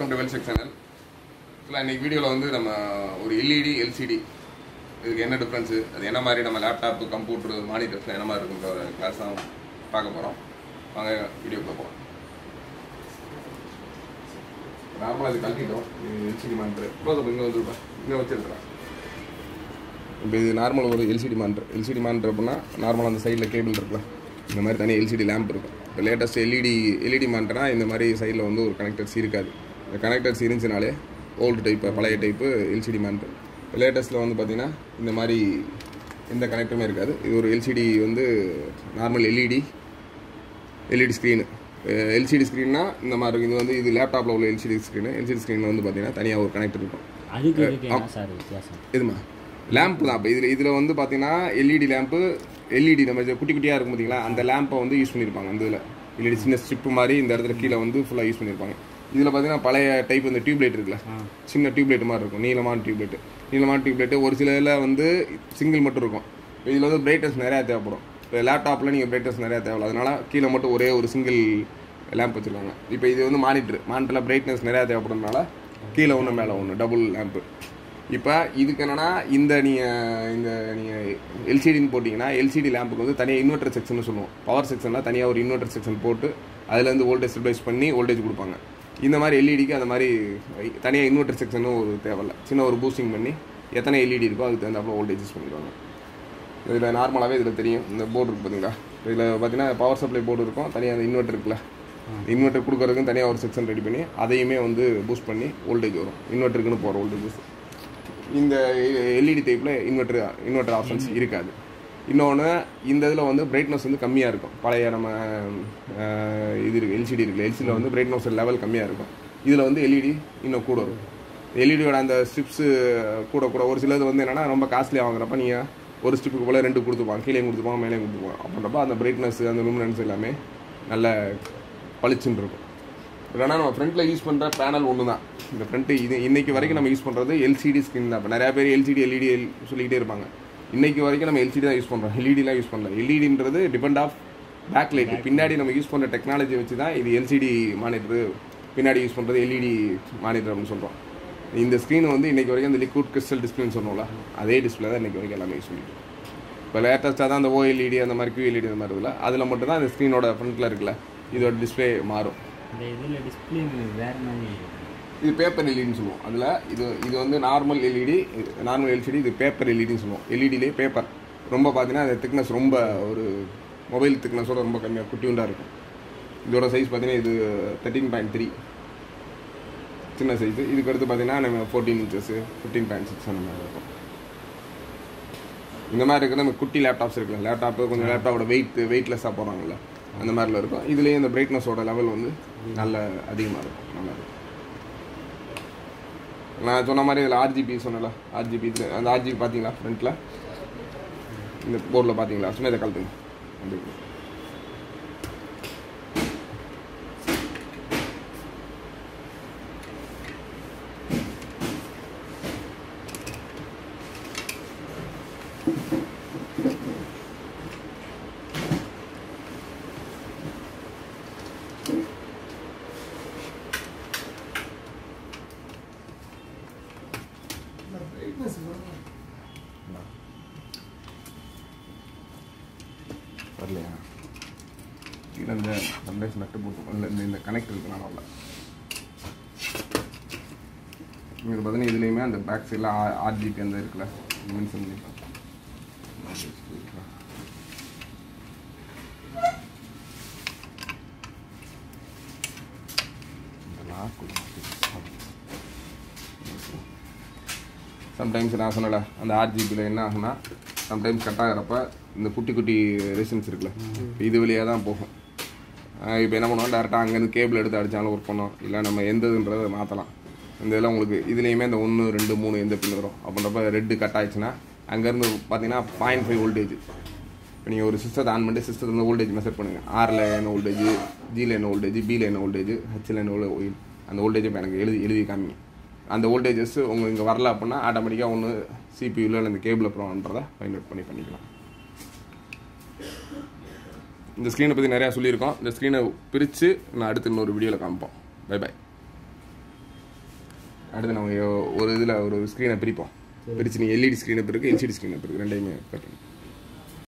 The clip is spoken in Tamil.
வெல்கம் டு வெல்செக் சேனல் இல்லை இன்னைக்கு வீடியோவில் வந்து நம்ம ஒரு எல்இடி எல்சிடி இதுக்கு என்ன டிஃப்ரென்ஸு அது என்ன மாதிரி நம்ம லேப்டாப்பு கம்ப்யூட்டர் மானிட்டர்ஸில் என்ன மாதிரி இருக்குன்ற ஒரு கிளாஸ் தான் பார்க்க போகிறோம் வாங்க வீடியோக்குள்ள போகலாம் நார்மலாக இது கழட்டிட்டோம் இது எல்சிடி மானிட்டர் க்ளோஸ் இங்கே வந்துருப்பேன் இங்கே வச்சுருக்கிறேன் இப்போ இது நார்மல் ஒரு எல்சிடி மானிட்டர் எல்சிடி மானிட்டர் அப்படின்னா நார்மலாக அந்த சைடில் கேபிள் இருக்குல்ல இந்த மாதிரி தனி எல்சிடி லேம்ப் இருக்கும் இப்போ லேட்டஸ்ட் எல்இடி எல்இடி மானிட்டர்னா இந்த மாதிரி சைடில் வந்து ஒரு கனெக்டர்ஸ் இருக்காது இந்த கனெக்டர்ஸ் இருந்துச்சுனாலே ஓல்டு டைப்பு பழைய டைப்பு எல்சிடி மானிட்டர் லேட்டஸ்ட்டில் வந்து பார்த்திங்கன்னா இந்த மாதிரி எந்த கனெக்டருமே இருக்காது இது ஒரு எல்சிடி வந்து normal LED LED screen LCD ஸ்க்ரீன்னா இந்த மாதிரி இருக்கும் இது வந்து இது லேப்டாப்பில் உள்ள எல்சிடி ஸ்க்ரீனு எல்சிடி ஸ்க்ரீனில் வந்து பார்த்தீங்கன்னா தனியாக ஒரு கனெக்டர் இருக்கும் அதுக்கு இதுக்கு என்ன சார் வித்தியாசம் எதுமா லேம்ப் தான் இப்போ இதில் இதில் வந்து பார்த்தீங்கன்னா எல்இடி லேம்ப்பு எல்இடி நம்ம இது குட்டி குட்டியாக இருக்கும் பார்த்தீங்களா அந்த லேம்பை வந்து யூஸ் பண்ணியிருப்பாங்க அந்த இதில் எல்இடி சின்ன ஸ்ட்ரிப்பு மாதிரி இந்த இடத்துல கீழே வந்து ஃபுல்லாக யூஸ் பண்ணியிருப்பாங்க இதில் பார்த்தீங்கன்னா பழைய டைப் இந்த டியூப்லைட் இருக்குல்ல சின்ன டியூப்லைட் மாதிரி இருக்கும் நீளமான டியூப்லைட் நீளமான டியூப்லைட் ஒரு சில இதில் வந்து சிங்கிள் மட்டும் இருக்கும் இதில் வந்து பிரைட்னஸ் நிறையா தேவைப்படும் இப்போ லேப்டாப்பில் நீங்கள் பிரைட்னஸ் நிறையா தேவையில்ல அதனால கீழே மட்டும் ஒரே ஒரு சிங்கிள் லேம்ப் வச்சுருக்காங்க இப்போ இது வந்து மானிட்டர் மானிட்டரில் பிரைட்னஸ் நிறையா தேவைப்படுறதுனால கீழே ஒன்று மேலே ஒன்று டபுள் லேம்ப்பு இப்போ இதுக்கு என்னன்னா இந்த நீங்கள் இந்த நீங்கள் எல்சிடின்னு போட்டிங்கன்னா எல்சிடி லேம்புக்கு வந்து தனியாக இன்வெர்டர் செக்ஷன் சொல்லுவோம் பவர் செக்ஷனில் தனியாக ஒரு இன்வெர்டர் செக்ஷன் போட்டு அதுலேருந்து வோல்டேஜ் ஸ்டெபிளைஸ் பண்ணி வோல்டேஜ் கொடுப்பாங்க இந்த மாதிரி எல்இடிக்கு அந்த மாதிரி தனியாக இன்வெர்டர் செக்ஷனும் ஒரு தேவையில்ல சின்ன ஒரு பூஸ்டிங் பண்ணி எத்தனை எல்இடி இருக்கோ அதுக்கு தகுந்தாப்புல வோல்டேஜ் யூஸ் பண்ணிடுவாங்க இதில் நார்மலாகவே இதில் தெரியும் இந்த போர்டு இருக்குது பார்த்தீங்களா இதில் பார்த்தீங்கன்னா பவர் சப்ளை போர்டு இருக்கும் தனியாக அந்த இன்வெர்டர் இருக்குல்ல இன்வெர்டர் கொடுக்கறதுக்கும் தனியாக ஒரு செக்ஷன் ரெடி பண்ணி அதையுமே வந்து பூஸ்ட் பண்ணி வோல்டேஜ் வரும் இன்வெர்ட்டருக்குன்னு போகிற வோல்டேஜ் இந்த எல்இடி டைப்பில் இன்வெர்டர் இன்வெர்டர் ஆப்ஷன்ஸ் இருக்காது இன்னொன்று இந்த இதில் வந்து பிரைட்னஸ் வந்து கம்மியாக இருக்கும் பழைய நம்ம அஹ், இது இருக்குது எல்சிடி இருக்குது எல்சிடியில் வந்து பிரைட்னஸ் லெவல் கம்மியாக இருக்கும் இதில் வந்து எல்இடி இன்னும் கூட இருக்கும் எல்இடியோட அந்த ஸ்ட்ரிப்ஸு கூட கூட ஒரு சிலது வந்து என்னென்னா ரொம்ப காஸ்ட்லியாக வாங்குறப்ப நீங்கள் ஒரு ஸ்ட்ரிப்புக்கு போல் ரெண்டு கொடுத்துப்பாங்க கீழே கொடுத்துப்பாங்க மேலே கொடுத்துப்பாங்க அப்படின்றப்ப அந்த பிரைட்னஸ் அந்த லூமினன்ஸ் எல்லாமே நல்ல பளிச்சுன்னு இருக்கும் இல்லைனா நம்ம ஃப்ரண்ட்டில் யூஸ் பண்ணுற பேனல் ஒன்று தான் இந்த ஃப்ரண்ட்டு இது இன்னைக்கு வரைக்கும் நம்ம யூஸ் பண்ணுறது எல்சிடி ஸ்க்ரீன் தான் இப்போ நிறையா பேர் எல்சிடி எல்இடி சொல்லிக்கிட்டே இருப்பாங்க இன்னைக்கு வரைக்கும் நம்ம எல்சிடி தான் யூஸ் பண்ணுறோம் எல்இடிலாம் யூஸ் பண்ணல எல்இடின்றது டிபெண்ட் ஆஃப் பேக் லைட் பின்னாடி நம்ம யூஸ் பண்ணுற டெக்னாலஜி வச்சு தான் இது எல்சிடி மானிட்டரு பின்னாடி யூஸ் பண்ணுறது எல்இடி மானிட்டர் அப்படின்னு சொல்கிறோம் இந்த ஸ்க்ரீன் வந்து இன்னைக்கு வரைக்கும் அந்த லிக்விட் கிறிஸ்டல் டிஸ்பிளேன்னு சொன்னோம்ல அதே டிஸ்பிளே தான் இன்னைக்கு வரைக்கும் எல்லாமே யூஸ் பண்ணிட்டு இப்போ லேட்டஸ்ட்டாக தான் அந்த ஓஎல்இடி அந்த மாதிரி QLED அந்த மாதிரி இருக்குல்ல அதில் மட்டும் தான் அந்த ஸ்க்ரீனோட ஃப்ரண்ட்டில் இருக்குல்ல இதோட டிஸ்பிளே மாறும் இந்த இதில் டிஸ்பிளே வேறு மாதிரி இது பேப்பர் எல்இடின்னு சொல்லுவோம் அதில் இது இது வந்து நார்மல் எல்இடி நார்மல் எல்சிடி இது பேப்பர் எல்இடின்னு சொல்லுவோம் எல்இடிலே பேப்பர் ரொம்ப பார்த்தீங்கன்னா அது திக்னஸ் ரொம்ப ஒரு மொபைல் திக்னஸோட ரொம்ப கம்மியாக குட்டியுண்டாக இருக்கும் இதோட சைஸ் பார்த்தீங்கன்னா இது தேர்ட்டீன் பாயிண்ட் த்ரீ சின்ன சைஸு இதுக்கு அடுத்து பார்த்தீங்கன்னா நம்ம fourteen inches fifteen point six அந்த மாதிரி இருக்கும் இந்த மாதிரி இருக்கிற நம்ம குட்டி லேப்டாப்ஸ் இருக்குல்ல லேப்டாப்பு கொஞ்சம் லேப்டாப்போட வெயிட் வெயிட்லெஸ்ஸாக போகிறாங்கல்ல அந்த மாதிரில இருக்கும் இதுலேயே இந்த பிரைட்னஸோட லெவல் வந்து நல்ல அதிகமாக இருக்கும் நல்லா இருக்கும் நான் சொன்ன மாதிரி இதில் ஆர்ஜிபி சொன்னல ஆர்ஜிபி அந்த ஆர்ஜிபி பார்த்தீங்களா ஃப்ரண்ட்டில் இந்த போர்டில் பார்த்தீங்களா சும்மா இதை கலத்துங்க அப்படி வரலையா கீழே இந்த சம்டைம்ஸ் நட்டு போட்டு இல்லை இந்த இந்த கனெக்ட் இருக்குனால வரல இங்கே பார்த்தீங்கன்னா இதுலேயுமே அந்த பேக் சைடில் ஆர்ஜிபி அந்த இருக்குல்ல மென்ஷன் பண்ணிருக்கேன் சம்டைம்ஸ் நான் சொன்னல அந்த ஆர்ஜிபியில் என்ன ஆகும்னா சம்டைம்ஸ் கட் ஆகிறப்ப இந்த குட்டி குட்டி ரெசின்ஸ் இருக்குல்ல இது வழியாக தான் போகும் இப்போ என்ன பண்ணுவோம் டேரெக்டாக அங்கேருந்து கேபிள் எடுத்து அடித்தாலும் ஒர்க் பண்ணோம் இல்லை நம்ம எந்ததுன்றதை மாற்றலாம் இந்த இதெல்லாம் உங்களுக்கு இதுலேயுமே இந்த ஒன்று ரெண்டு மூணு எந்த பின் வரும் அப்படின்றப்ப ரெட்டு கட் ஆயிடுச்சுன்னா அங்கேருந்து பார்த்தீங்கன்னா பாயிண்ட் ஃபைவ் வோல்டேஜ் இப்போ நீங்கள் ஒரு சிஸ்டத்தை ஆன் பண்ணிட்டு சிஸ்டத்தில் வோல்டேஜ் மெஷர் பண்ணுங்கள் ஆரில் என்ன வோல்டேஜ் ஜியில் என்ன வோல்டேஜ் பியில் என்ன வோல்டேஜ் ஹெச்சில் என்ன வோல்டேஜ் அந்த வோல்டேஜை இப்போ எனக்கு எழுதி எழுதி காமிங்க அந்த வோல்டேஜஸ் உங்களுக்கு இங்கே வரல அப்படின்னா ஆட்டோமேட்டிக்காக ஒன்று சிபியூவில் இல்லை இந்த கேபிள் ப்ரோன்றதை ஃபைண்ட் அவுட் பண்ணி பண்ணிக்கலாம் இந்த ஸ்க்ரீனை பற்றி நிறையா சொல்லியிருக்கோம் இந்த ஸ்க்ரீனை பிரித்து நான் அடுத்து இன்னொரு வீடியோவில் காமிப்போம் பை பை அடுத்து நம்ம ஒரு இதில் ஒரு ஸ்க்ரீனை பிரிப்போம் பிரித்து நீங்கள் எல்இடி ஸ்க்ரீனை பிறகு எல்சிடி ஸ்க்ரீனை பிறகு ரெண்டையுமே கட்டணும்